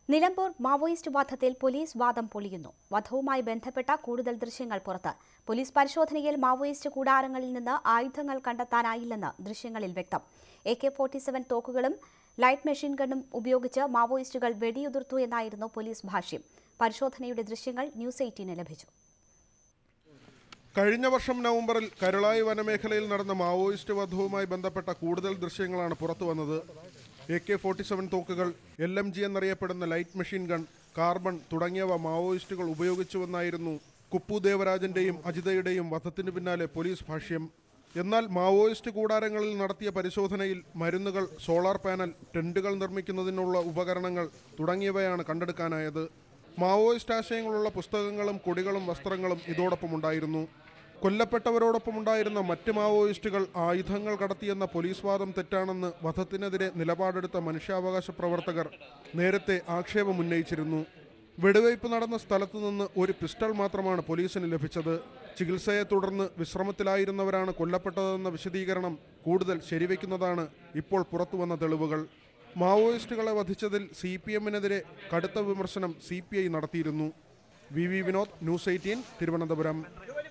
Nilambur Maoist വധത്തിൽ police വാദം പൊളിയുന്നു വധവുമായി ബന്ധപ്പെട്ട കൂടുതൽ ദൃശ്യങ്ങൾ പുറത്ത് പോലീസ് പരിശോധനയിൽ മാവോയിസ്റ്റ് കൂടാരങ്ങളിൽ നിന്ന് ആയുധങ്ങൾ കണ്ടെത്താനായില്ലെന്ന് ദൃശ്യങ്ങളിൽ വ്യക്തം എ കെ ഫോർട്ടി സെവൻ തോക്കുകളും ലൈറ്റ് മെഷീൻ ഗണ്ണും ഉപയോഗിച്ച് മാവോയിസ്റ്റുകൾ വെടിയുതിർത്തു എന്നായിരുന്നു പോലീസ് ഭാഷ്യം പരിശോധനയുടെ ദൃശ്യങ്ങൾ ന്യൂസ് എയ്റ്റീന് ലഭിച്ചു കഴിഞ്ഞ വർഷം നവംബറിൽ കരുളായി വനമേഖലയിൽ നടന്ന മാവോയിസ്റ്റ് വധവുമായി ബന്ധപ്പെട്ട കൂടുതൽ ദൃശ്യങ്ങളാണ് പുറത്തു വന്നത് എ കെ ഫോർട്ടി സെവൻ തോക്കുകൾ എൽ എം ജി എന്നറിയപ്പെടുന്ന ലൈറ്റ് മെഷീൻ ഗൺ കാർബൺ തുടങ്ങിയവ മാവോയിസ്റ്റുകൾ ഉപയോഗിച്ചുവെന്നായിരുന്നു കുപ്പു ദേവരാജന്റെയും അജിതയുടെയും വധത്തിന് പിന്നാലെ പോലീസ് ഭാഷ്യം എന്നാൽ മാവോയിസ്റ്റ് കൂടാരങ്ങളിൽ നടത്തിയ പരിശോധനയിൽ മരുന്നുകൾ സോളാർ പാനൽ ടെന്റുകൾ നിർമ്മിക്കുന്നതിനുള്ള ഉപകരണങ്ങൾ തുടങ്ങിയവയാണ് കണ്ടെടുക്കാനായത് മാവോയിസ്റ്റ് ആശയങ്ങളുള്ള പുസ്തകങ്ങളും കൊടികളും വസ്ത്രങ്ങളും ഇതോടൊപ്പം ഉണ്ടായിരുന്നു കൊല്ലപ്പെട്ടവരോടൊപ്പം ഉണ്ടായിരുന്ന മറ്റ് മാവോയിസ്റ്റുകൾ ആയുധങ്ങൾ കടത്തിയെന്ന പോലീസ് വാദം തെറ്റാണെന്ന് വധത്തിനെതിരെ നിലപാടെടുത്ത മനുഷ്യാവകാശ പ്രവർത്തകർ നേരത്തെ ആക്ഷേപം ഉന്നയിച്ചിരുന്നു വെടിവയ്പ് നടന്ന സ്ഥലത്തു നിന്ന് ഒരു പിസ്റ്റൾ മാത്രമാണ് പോലീസിന് ലഭിച്ചത് ചികിത്സയെ തുടർന്ന് വിശ്രമത്തിലായിരുന്നവരാണ് കൊല്ലപ്പെട്ടതെന്ന വിശദീകരണം കൂടുതൽ ശരിവെക്കുന്നതാണ് ഇപ്പോൾ പുറത്തുവന്ന തെളിവുകൾ മാവോയിസ്റ്റുകളെ വധിച്ചതിൽ സി പി എമ്മിനെതിരെ കടുത്ത വിമർശനം സി പി ഐ നടത്തിയിരുന്നു V V Vinod news eighteen Thiruvananthapuram